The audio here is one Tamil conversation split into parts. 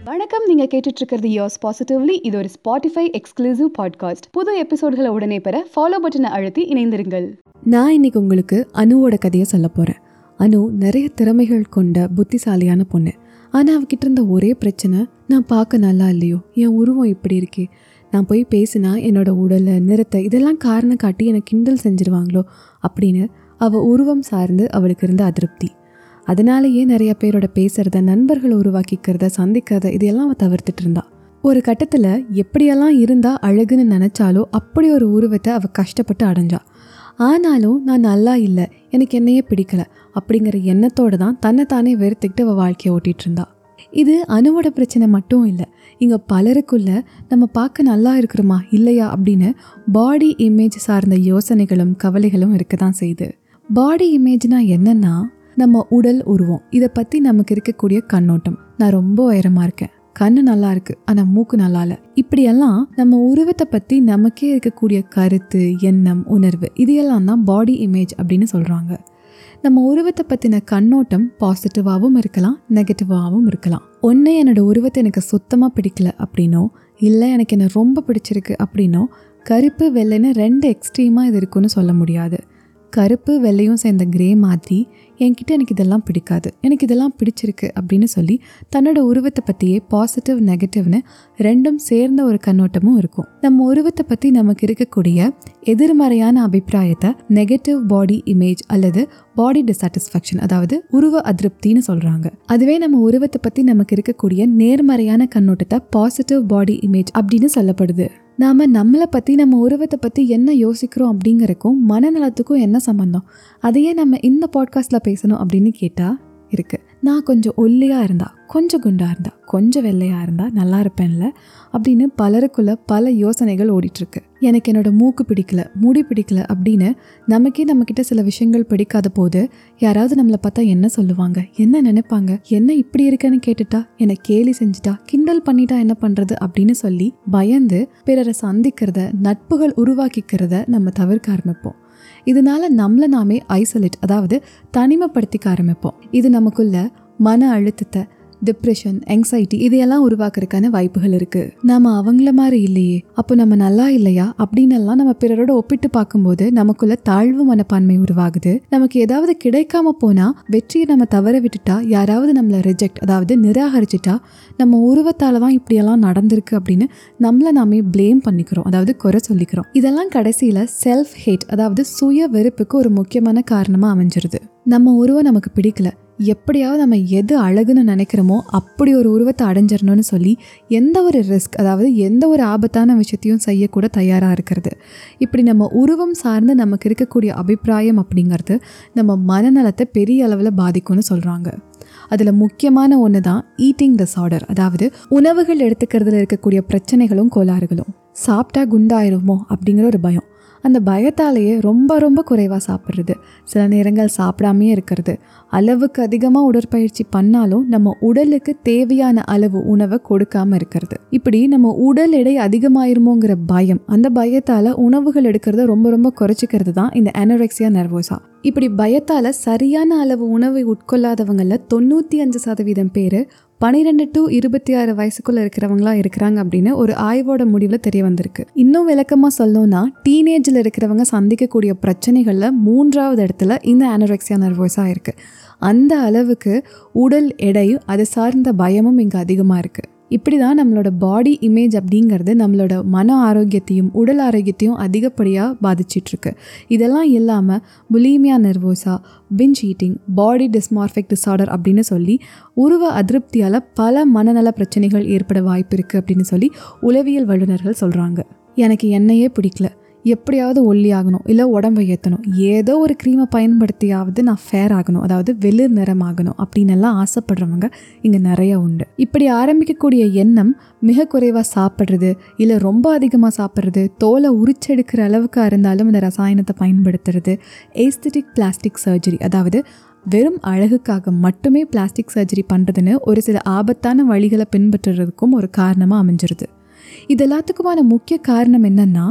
வணக்கம் நீங்க கேட்டுட்டு இருக்கிறது யோஸ் பாசிட்டிவ்லி இது ஒரு ஸ்பாட்டிஃபை எக்ஸ்க்ளூசிவ் பாட்காஸ்ட் புது எபிசோட்களை உடனே பெற ஃபாலோ பட்டனை அழுத்தி இணைந்திருங்கள் நான் இன்னைக்கு உங்களுக்கு அனுவோட கதையை சொல்ல போகிறேன் அனு நிறைய திறமைகள் கொண்ட புத்திசாலியான பொண்ணு ஆனால் அவகிட்ட இருந்த ஒரே பிரச்சனை நான் பார்க்க நல்லா இல்லையோ என் உருவம் இப்படி இருக்கே நான் போய் பேசினா என்னோட உடலை நிறத்தை இதெல்லாம் காரணம் காட்டி எனக்கு கிண்டல் செஞ்சிருவாங்களோ அப்படின்னு அவள் உருவம் சார்ந்து அவளுக்கு இருந்த அதிருப்தி அதனாலேயே நிறைய பேரோட பேசுறத நண்பர்களை உருவாக்கிக்கிறத சந்திக்கிறத இதையெல்லாம் அவள் தவிர்த்துட்டு இருந்தா ஒரு கட்டத்தில் எப்படியெல்லாம் இருந்தால் அழகுன்னு நினச்சாலோ அப்படி ஒரு உருவத்தை அவள் கஷ்டப்பட்டு அடைஞ்சா ஆனாலும் நான் நல்லா இல்லை எனக்கு என்னையே பிடிக்கல அப்படிங்கிற எண்ணத்தோட தான் தன்னைத்தானே வெறுத்துக்கிட்டு அவள் வாழ்க்கையை ஓட்டிகிட்டு இருந்தா இது அணுவோட பிரச்சனை மட்டும் இல்லை இங்கே பலருக்குள்ள நம்ம பார்க்க நல்லா இருக்கிறோமா இல்லையா அப்படின்னு பாடி இமேஜ் சார்ந்த யோசனைகளும் கவலைகளும் இருக்க தான் செய்யுது பாடி இமேஜ்னா என்னன்னா நம்ம உடல் உருவம் இதை பற்றி நமக்கு இருக்கக்கூடிய கண்ணோட்டம் நான் ரொம்ப உயரமாக இருக்கேன் கண்ணு நல்லா இருக்கு ஆனால் மூக்கு நல்லா இல்லை இப்படியெல்லாம் நம்ம உருவத்தை பற்றி நமக்கே இருக்கக்கூடிய கருத்து எண்ணம் உணர்வு இதையெல்லாம் தான் பாடி இமேஜ் அப்படின்னு சொல்கிறாங்க நம்ம உருவத்தை பற்றின கண்ணோட்டம் பாசிட்டிவாகவும் இருக்கலாம் நெகட்டிவாகவும் இருக்கலாம் ஒன்று என்னோட உருவத்தை எனக்கு சுத்தமாக பிடிக்கல அப்படின்னோ இல்லை எனக்கு என்ன ரொம்ப பிடிச்சிருக்கு அப்படின்னோ கருப்பு வெள்ளைன்னு ரெண்டு எக்ஸ்ட்ரீமாக இது இருக்குன்னு சொல்ல முடியாது கருப்பு வெள்ளையும் சேர்ந்த கிரே மாதிரி என்கிட்ட எனக்கு இதெல்லாம் பிடிக்காது எனக்கு இதெல்லாம் பிடிச்சிருக்கு அப்படின்னு சொல்லி தன்னோட உருவத்தை பற்றியே பாசிட்டிவ் நெகட்டிவ்னு ரெண்டும் சேர்ந்த ஒரு கண்ணோட்டமும் இருக்கும் நம்ம உருவத்தை பற்றி நமக்கு இருக்கக்கூடிய எதிர்மறையான அபிப்பிராயத்தை நெகட்டிவ் பாடி இமேஜ் அல்லது பாடி டிசாட்டிஸ்ஃபேக்ஷன் அதாவது உருவ அதிருப்தின்னு சொல்கிறாங்க அதுவே நம்ம உருவத்தை பற்றி நமக்கு இருக்கக்கூடிய நேர்மறையான கண்ணோட்டத்தை பாசிட்டிவ் பாடி இமேஜ் அப்படின்னு சொல்லப்படுது நாம நம்மளை பற்றி நம்ம உருவத்தை பற்றி என்ன யோசிக்கிறோம் அப்படிங்கறக்கும் மனநலத்துக்கும் என்ன சம்மந்தம் அதையே நம்ம இந்த பாட்காஸ்ட்டில் பேசணும் அப்படின்னு கேட்டால் இருக்கு நான் கொஞ்சம் ஒல்லியாக இருந்தா கொஞ்சம் குண்டா இருந்தா கொஞ்சம் வெள்ளையாக இருந்தா நல்லா இருப்பேன்ல அப்படின்னு பலருக்குள்ள பல யோசனைகள் ஓடிட்டுருக்கு எனக்கு என்னோட மூக்கு பிடிக்கல முடி பிடிக்கல அப்படின்னு நமக்கே நம்மக்கிட்ட சில விஷயங்கள் பிடிக்காத போது யாராவது நம்மளை பார்த்தா என்ன சொல்லுவாங்க என்ன நினைப்பாங்க என்ன இப்படி இருக்கேன்னு கேட்டுட்டா என்னை கேலி செஞ்சுட்டா கிண்டல் பண்ணிட்டா என்ன பண்ணுறது அப்படின்னு சொல்லி பயந்து பிறரை சந்திக்கிறத நட்புகள் உருவாக்கிக்கிறத நம்ம தவிர்க்க ஆரம்பிப்போம் இதனால நம்மளை நாமே ஐசோலேட் அதாவது தனிமைப்படுத்திக்க ஆரம்பிப்போம் இது நமக்குள்ள மன அழுத்தத்தை டிப்ரெஷன் எங்ஸைட்டி இதையெல்லாம் உருவாக்குறதுக்கான வாய்ப்புகள் இருக்கு நாம அவங்கள மாதிரி இல்லையே அப்போ நம்ம நல்லா இல்லையா அப்படின்னு எல்லாம் நம்ம பிறரோட ஒப்பிட்டு பார்க்கும்போது நமக்குள்ள தாழ்வு மனப்பான்மை உருவாகுது நமக்கு ஏதாவது கிடைக்காம போனா வெற்றியை நம்ம தவற விட்டுட்டா யாராவது நம்மளை ரிஜெக்ட் அதாவது நிராகரிச்சிட்டா நம்ம உருவத்தால தான் இப்படியெல்லாம் நடந்திருக்கு அப்படின்னு நம்மளை நாமே ப்ளேம் பண்ணிக்கிறோம் அதாவது குறை சொல்லிக்கிறோம் இதெல்லாம் கடைசியில செல்ஃப் ஹேட் அதாவது சுய வெறுப்புக்கு ஒரு முக்கியமான காரணமா அமைஞ்சிருது நம்ம உருவம் நமக்கு பிடிக்கல எப்படியாவது நம்ம எது அழகுன்னு நினைக்கிறோமோ அப்படி ஒரு உருவத்தை அடைஞ்சிடணும்னு சொல்லி எந்த ஒரு ரிஸ்க் அதாவது எந்த ஒரு ஆபத்தான விஷயத்தையும் செய்யக்கூட தயாராக இருக்கிறது இப்படி நம்ம உருவம் சார்ந்து நமக்கு இருக்கக்கூடிய அபிப்பிராயம் அப்படிங்கிறது நம்ம மனநலத்தை பெரிய அளவில் பாதிக்கும்னு சொல்கிறாங்க அதில் முக்கியமான ஒன்று தான் ஈட்டிங் டிஸார்டர் அதாவது உணவுகள் எடுத்துக்கிறதுல இருக்கக்கூடிய பிரச்சனைகளும் கோளாறுகளும் சாப்பிட்டா குண்டாயிருமோ அப்படிங்கிற ஒரு பயம் அந்த பயத்தாலேயே ரொம்ப ரொம்ப குறைவாக சாப்பிட்றது சில நேரங்கள் சாப்பிடாமே இருக்கிறது அளவுக்கு அதிகமாக உடற்பயிற்சி பண்ணாலும் நம்ம உடலுக்கு தேவையான அளவு உணவை கொடுக்காம இருக்கிறது இப்படி நம்ம உடல் எடை அதிகமாயிருமோங்கிற பயம் அந்த பயத்தால் உணவுகள் எடுக்கிறத ரொம்ப ரொம்ப குறைச்சிக்கிறது தான் இந்த அனோரெக்சியா நர்வோசா இப்படி பயத்தால் சரியான அளவு உணவை உட்கொள்ளாதவங்கள தொண்ணூற்றி அஞ்சு சதவீதம் பேர் பன்னிரெண்டு டு இருபத்தி ஆறு வயசுக்குள்ள இருக்கிறவங்களா இருக்கிறாங்க அப்படின்னு ஒரு ஆய்வோட முடிவில் தெரிய வந்திருக்கு இன்னும் விளக்கமாக சொல்லணும்னா டீனேஜில் இருக்கிறவங்க சந்திக்கக்கூடிய பிரச்சனைகளில் மூன்றாவது இடத்துல இந்த அனோரெக்சியா நர்வோஸாக இருக்குது அந்த அளவுக்கு உடல் எடையும் அது சார்ந்த பயமும் இங்கே அதிகமாக இருக்குது இப்படி தான் நம்மளோட பாடி இமேஜ் அப்படிங்கிறது நம்மளோட மன ஆரோக்கியத்தையும் உடல் ஆரோக்கியத்தையும் அதிகப்படியாக பாதிச்சிட்ருக்கு இதெல்லாம் இல்லாமல் bulimia nervosa binge eating body dysmorphic disorder அப்படின்னு சொல்லி உருவ அதிருப்தியால் பல மனநல பிரச்சனைகள் ஏற்பட வாய்ப்பு இருக்குது அப்படின்னு சொல்லி உளவியல் வல்லுநர்கள் சொல்கிறாங்க எனக்கு என்னையே பிடிக்கல எப்படியாவது ஒல்லி ஆகணும் இல்லை உடம்பை ஏற்றணும் ஏதோ ஒரு க்ரீமை பயன்படுத்தியாவது நான் ஃபேர் ஆகணும் அதாவது வெளிர் நிறம் ஆகணும் அப்படின்னு எல்லாம் ஆசைப்படுறவங்க இங்கே நிறைய உண்டு இப்படி ஆரம்பிக்கக்கூடிய எண்ணம் மிக குறைவாக சாப்பிட்றது இல்லை ரொம்ப அதிகமாக சாப்பிட்றது தோலை உரிச்செடுக்கிற அளவுக்கு இருந்தாலும் இந்த ரசாயனத்தை பயன்படுத்துறது ஏஸ்தட்டிக் பிளாஸ்டிக் சர்ஜரி அதாவது வெறும் அழகுக்காக மட்டுமே பிளாஸ்டிக் சர்ஜரி பண்ணுறதுன்னு ஒரு சில ஆபத்தான வழிகளை பின்பற்றுறதுக்கும் ஒரு காரணமாக அமைஞ்சிருது இது எல்லாத்துக்குமான முக்கிய காரணம் என்னன்னா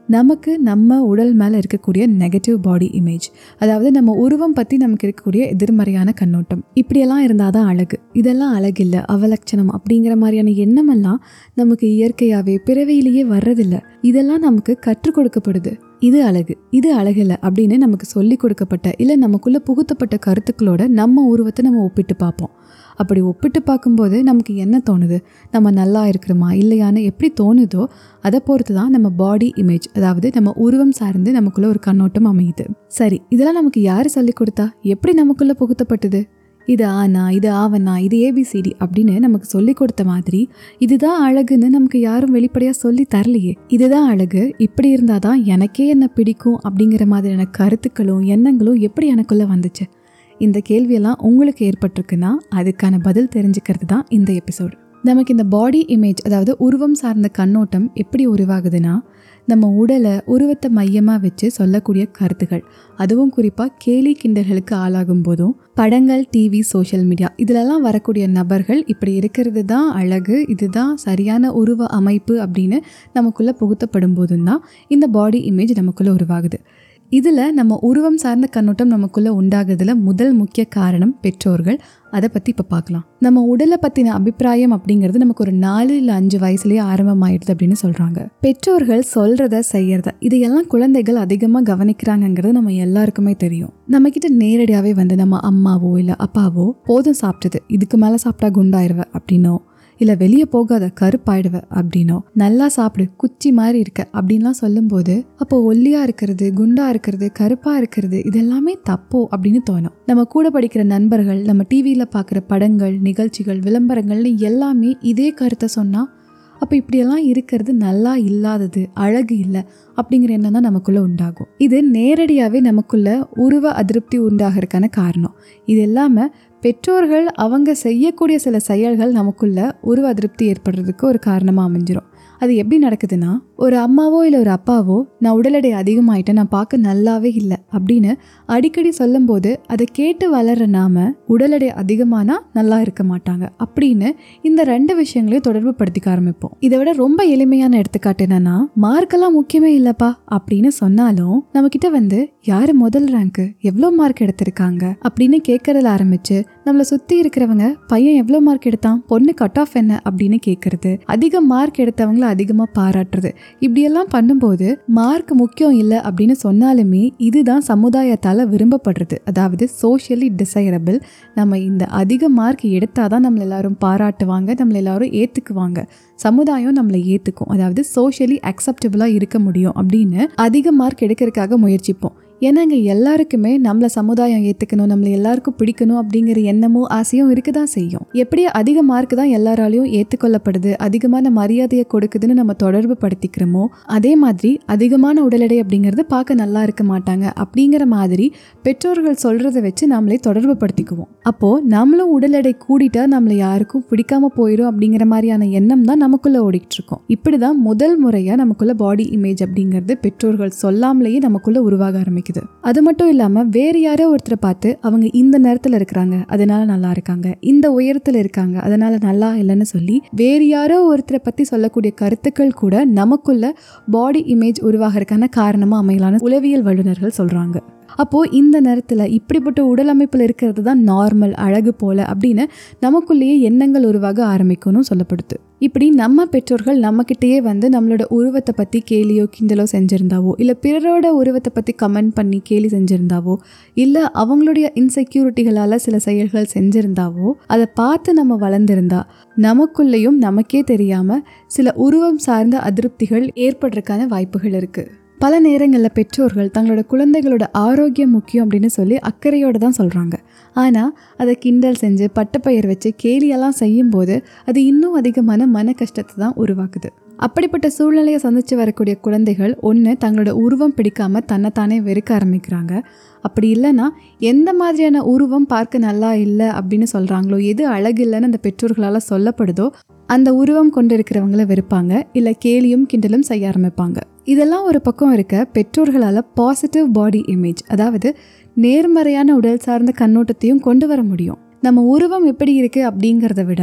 நமக்கு நம்ம உடல் மேலே இருக்கக்கூடிய நெகட்டிவ் பாடி இமேஜ் அதாவது நம்ம உருவம் பற்றி நமக்கு இருக்கக்கூடிய எதிர்மறையான கண்ணோட்டம் இப்படியெல்லாம் இருந்தால் தான் அழகு இதெல்லாம் அழகில்லை அவலட்சணம் அப்படிங்கிற மாதிரியான எண்ணமெல்லாம் நமக்கு இயற்கையாகவே பிறவியிலேயே வர்றதில்ல இதெல்லாம் நமக்கு கற்றுக் கொடுக்கப்படுது இது அழகு இது அழகில்லை அப்படின்னு நமக்கு சொல்லி கொடுக்கப்பட்ட இல்லை நமக்குள்ளே புகுத்தப்பட்ட கருத்துக்களோட நம்ம உருவத்தை நம்ம ஒப்பிட்டு பார்ப்போம் அப்படி ஒப்பிட்டு பார்க்கும்போது நமக்கு என்ன தோணுது நம்ம நல்லா இருக்கிறோமா இல்லையான்னு எப்படி தோணுதோ அதை பொறுத்து தான் நம்ம பாடி இமேஜ் அதாவது நம்ம உருவம் சார்ந்து நமக்குள்ள ஒரு கண்ணோட்டம் அமையுது சரி இதெல்லாம் நமக்கு யார் சொல்லி கொடுத்தா எப்படி நமக்குள்ள புகுத்தப்பட்டது இது ஆனா இது ஆவனா இது ஏபிசிடி அப்படின்னு நமக்கு சொல்லி கொடுத்த மாதிரி இதுதான் அழகுன்னு நமக்கு யாரும் வெளிப்படையாக சொல்லி தரலையே இதுதான் அழகு இப்படி இருந்தால் தான் எனக்கே என்ன பிடிக்கும் அப்படிங்கிற மாதிரியான கருத்துக்களும் எண்ணங்களும் எப்படி எனக்குள்ளே வந்துச்சு இந்த கேள்வியெல்லாம் உங்களுக்கு ஏற்பட்டிருக்குன்னா அதுக்கான பதில் தெரிஞ்சுக்கிறது தான் இந்த எபிசோடு நமக்கு இந்த பாடி இமேஜ் அதாவது உருவம் சார்ந்த கண்ணோட்டம் எப்படி உருவாகுதுன்னா நம்ம உடலை உருவத்தை மையமாக வச்சு சொல்லக்கூடிய கருத்துகள் அதுவும் குறிப்பாக கேலி கிண்டல்களுக்கு ஆளாகும் போதும் படங்கள் டிவி சோஷியல் மீடியா இதிலெல்லாம் வரக்கூடிய நபர்கள் இப்படி இருக்கிறது தான் அழகு இதுதான் சரியான உருவ அமைப்பு அப்படின்னு நமக்குள்ளே புகுத்தப்படும் போதும் தான் இந்த பாடி இமேஜ் நமக்குள்ளே உருவாகுது இதில் நம்ம உருவம் சார்ந்த கண்ணோட்டம் நமக்குள்ளே உண்டாகுதுல முதல் முக்கிய காரணம் பெற்றோர்கள் அதை பற்றி இப்போ பார்க்கலாம் நம்ம உடலை பற்றின அபிப்பிராயம் அப்படிங்கிறது நமக்கு ஒரு நாலு இல்லை அஞ்சு வயசுலேயே ஆரம்பமாயிடுது அப்படின்னு சொல்கிறாங்க பெற்றோர்கள் சொல்கிறத செய்யறத இதையெல்லாம் குழந்தைகள் அதிகமாக கவனிக்கிறாங்கங்கிறது நம்ம எல்லாருக்குமே தெரியும் நம்மக்கிட்ட நேரடியாகவே வந்து நம்ம அம்மாவோ இல்லை அப்பாவோ போதும் சாப்பிட்டது இதுக்கு மேலே சாப்பிட்டா குண்டாயிருவ அப்படின்னோ இல்லை வெளியே போகாத கருப்பாயிடுவ அப்படின்னோ நல்லா சாப்பிடு குச்சி மாதிரி இருக்க அப்படின்லாம் சொல்லும்போது அப்போ ஒல்லியா இருக்கிறது குண்டா இருக்கிறது கருப்பா இருக்கிறது இதெல்லாமே தப்போ அப்படின்னு தோணும் நம்ம கூட படிக்கிற நண்பர்கள் நம்ம டிவியில் பார்க்குற படங்கள் நிகழ்ச்சிகள் விளம்பரங்கள்னு எல்லாமே இதே கருத்தை சொன்னால் அப்போ இப்படியெல்லாம் இருக்கிறது நல்லா இல்லாதது அழகு இல்லை அப்படிங்கிற எண்ணம் தான் நமக்குள்ளே உண்டாகும் இது நேரடியாகவே நமக்குள்ள உருவ அதிருப்தி உண்டாகிறதுக்கான காரணம் இது இல்லாமல் பெற்றோர்கள் அவங்க செய்யக்கூடிய சில செயல்கள் நமக்குள்ள உருவ அதிருப்தி ஏற்படுறதுக்கு ஒரு காரணமாக அமைஞ்சிரும் அது எப்படி நடக்குதுன்னா ஒரு அம்மாவோ இல்லை ஒரு அப்பாவோ நான் உடல் எடை அதிகமாயிட்டேன் நான் பார்க்க நல்லாவே இல்லை அப்படின்னு அடிக்கடி சொல்லும்போது அதை கேட்டு வளர்ற நாம உடல் எடை அதிகமானா நல்லா இருக்க மாட்டாங்க அப்படின்னு இந்த ரெண்டு விஷயங்களையும் தொடர்பு படுத்திக்க ஆரம்பிப்போம் இதை விட ரொம்ப எளிமையான எடுத்துக்காட்டு என்னன்னா மார்க்கெல்லாம் முக்கியமே இல்லப்பா அப்படின்னு சொன்னாலும் நம்ம கிட்ட வந்து யாரு முதல் ரேங்க் எவ்வளோ மார்க் எடுத்திருக்காங்க அப்படின்னு கேட்கறதுல ஆரம்பிச்சு நம்மளை சுத்தி இருக்கிறவங்க பையன் எவ்வளோ மார்க் எடுத்தான் பொண்ணு கட் ஆஃப் என்ன அப்படின்னு கேட்கறது அதிக மார்க் எடுத்தவங்கள அதிகமாக பாராட்டுறது இப்படியெல்லாம் பண்ணும்போது மார்க் முக்கியம் இல்லை அப்படின்னு சொன்னாலுமே இதுதான் சமுதாயத்தால் விரும்பப்படுறது அதாவது சோஷியலி டிசைரபிள் நம்ம இந்த அதிக மார்க் எடுத்தால் தான் நம்மளை எல்லாரும் பாராட்டுவாங்க நம்மளை எல்லாரும் ஏற்றுக்குவாங்க சமுதாயம் நம்மளை ஏற்றுக்கும் அதாவது சோஷியலி அக்செப்டபுளாக இருக்க முடியும் அப்படின்னு அதிக மார்க் எடுக்கிறதுக்காக முயற்சிப்போம் ஏன்னா இங்கே எல்லாருக்குமே நம்மளை சமுதாயம் ஏற்றுக்கணும் நம்மளை எல்லாருக்கும் பிடிக்கணும் அப்படிங்கிற எண்ணமும் ஆசையும் இருக்க தான் செய்யும் எப்படி அதிக மார்க் தான் எல்லாராலையும் ஏற்றுக்கொள்ளப்படுது அதிகமான மரியாதையை கொடுக்குதுன்னு நம்ம தொடர்பு படுத்திக்கிறோமோ அதே மாதிரி அதிகமான உடல் எடை அப்படிங்கிறது பார்க்க நல்லா இருக்க மாட்டாங்க அப்படிங்கிற மாதிரி பெற்றோர்கள் சொல்கிறத வச்சு நம்மளை தொடர்பு படுத்திக்குவோம் அப்போது நம்மளும் உடல் எடை கூடிட்டா நம்மளை யாருக்கும் பிடிக்காம போயிடும் அப்படிங்கிற மாதிரியான எண்ணம் தான் நமக்குள்ளே ஓடிட்டு இருக்கோம் இப்படி தான் முதல் முறையாக நமக்குள்ள பாடி இமேஜ் அப்படிங்கிறது பெற்றோர்கள் சொல்லாமலேயே நமக்குள்ளே உருவாக ஆரம்பிக்குது அது மட்டும் இல்லாமல் வேறு யாரோ ஒருத்தரை பார்த்து அவங்க இந்த நேரத்தில் இருக்கிறாங்க அதனால நல்லா இருக்காங்க இந்த உயரத்தில் இருக்காங்க அதனால நல்லா இல்லைன்னு சொல்லி வேறு யாரோ ஒருத்தரை பற்றி சொல்லக்கூடிய கருத்துக்கள் கூட நமக்குள்ள பாடி இமேஜ் உருவாகிறதுக்கான காரணமாக அமையலான உளவியல் வல்லுநர்கள் சொல்கிறாங்க அப்போது இந்த நேரத்தில் இப்படிப்பட்ட உடல் அமைப்பில் இருக்கிறது தான் நார்மல் அழகு போல அப்படின்னு நமக்குள்ளேயே எண்ணங்கள் உருவாக ஆரம்பிக்கணும் சொல்லப்படுது இப்படி நம்ம பெற்றோர்கள் நம்மக்கிட்டேயே வந்து நம்மளோட உருவத்தை பற்றி கேலியோ கிண்டலோ செஞ்சுருந்தாவோ இல்லை பிறரோட உருவத்தை பற்றி கமெண்ட் பண்ணி கேலி செஞ்சுருந்தாவோ இல்லை அவங்களுடைய இன்செக்யூரிட்டிகளால் சில செயல்கள் செஞ்சுருந்தாவோ அதை பார்த்து நம்ம வளர்ந்துருந்தா நமக்குள்ளேயும் நமக்கே தெரியாமல் சில உருவம் சார்ந்த அதிருப்திகள் ஏற்படுறதுக்கான வாய்ப்புகள் இருக்குது பல நேரங்களில் பெற்றோர்கள் தங்களோட குழந்தைகளோட ஆரோக்கியம் முக்கியம் அப்படின்னு சொல்லி அக்கறையோடு தான் சொல்கிறாங்க ஆனால் அதை கிண்டல் செஞ்சு பட்டப்பயிர் வச்சு கேலியெல்லாம் செய்யும்போது அது இன்னும் அதிகமான மன கஷ்டத்தை தான் உருவாக்குது அப்படிப்பட்ட சூழ்நிலையை சந்தித்து வரக்கூடிய குழந்தைகள் ஒன்று தங்களோட உருவம் பிடிக்காமல் தன்னைத்தானே வெறுக்க ஆரம்பிக்கிறாங்க அப்படி இல்லைன்னா எந்த மாதிரியான உருவம் பார்க்க நல்லா இல்லை அப்படின்னு சொல்கிறாங்களோ எது அழகு இல்லைன்னு அந்த பெற்றோர்களால் சொல்லப்படுதோ அந்த உருவம் கொண்டு இருக்கிறவங்கள வெறுப்பாங்க இல்லை கேலியும் கிண்டலும் செய்ய ஆரம்பிப்பாங்க இதெல்லாம் ஒரு பக்கம் இருக்க பெற்றோர்களால் பாசிட்டிவ் பாடி இமேஜ் அதாவது நேர்மறையான உடல் சார்ந்த கண்ணோட்டத்தையும் கொண்டு வர முடியும் நம்ம உருவம் எப்படி இருக்குது அப்படிங்கிறத விட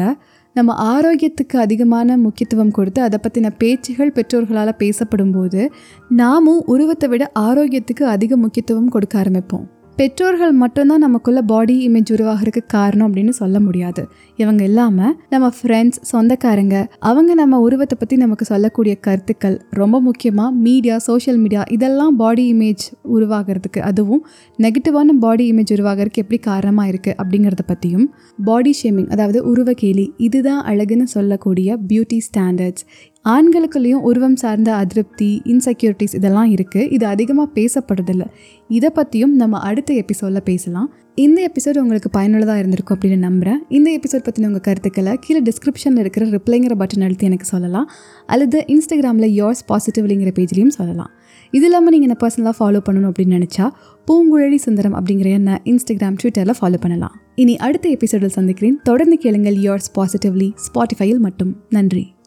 நம்ம ஆரோக்கியத்துக்கு அதிகமான முக்கியத்துவம் கொடுத்து அதை பற்றின பேச்சுகள் பெற்றோர்களால் பேசப்படும் போது நாமும் உருவத்தை விட ஆரோக்கியத்துக்கு அதிக முக்கியத்துவம் கொடுக்க ஆரம்பிப்போம் பெற்றோர்கள் மட்டும்தான் நமக்குள்ள பாடி இமேஜ் உருவாகிறதுக்கு காரணம் அப்படின்னு சொல்ல முடியாது இவங்க இல்லாமல் நம்ம ஃப்ரெண்ட்ஸ் சொந்தக்காரங்க அவங்க நம்ம உருவத்தை பற்றி நமக்கு சொல்லக்கூடிய கருத்துக்கள் ரொம்ப முக்கியமாக மீடியா சோஷியல் மீடியா இதெல்லாம் பாடி இமேஜ் உருவாகிறதுக்கு அதுவும் நெகட்டிவான பாடி இமேஜ் உருவாகிறதுக்கு எப்படி காரணமாக இருக்குது அப்படிங்கிறத பற்றியும் பாடி ஷேமிங் அதாவது உருவக்கேலி இதுதான் அழகுன்னு சொல்லக்கூடிய பியூட்டி ஸ்டாண்டர்ட்ஸ் ஆண்களுக்குள்ளேயும் உருவம் சார்ந்த அதிருப்தி இன்செக்யூரிட்டிஸ் இதெல்லாம் இருக்குது இது அதிகமாக பேசப்படுறதில்ல இதை பற்றியும் நம்ம அடுத்த எபிசோடில் பேசலாம் இந்த எபிசோட் உங்களுக்கு பயனுள்ளதாக இருந்திருக்கும் அப்படின்னு நம்புகிறேன் இந்த எபிசோட் பற்றின உங்கள் கருத்துக்களை கீழே டிஸ்கிரிப்ஷனில் இருக்கிற ரிப்ளைங்கிற பட்டன் அழுத்தி எனக்கு சொல்லலாம் அல்லது இன்ஸ்டாகிராமில் யோர்ஸ் பாசிட்டிவ்லிங்கிற பேஜ்லேயும் சொல்லலாம் இது இல்லாமல் நீங்கள் என்ன பர்சனலாக ஃபாலோ பண்ணணும் அப்படின்னு நினச்சா பூங்குழலி சுந்தரம் அப்படிங்கிற என்ன இன்ஸ்டாகிராம் ட்விட்டரில் ஃபாலோ பண்ணலாம் இனி அடுத்த எபிசோடில் சந்திக்கிறேன் தொடர்ந்து கேளுங்கள் யோர்ஸ் பாசிட்டிவ்லி ஸ்பாட்டிஃபையில் மட்டும் நன்றி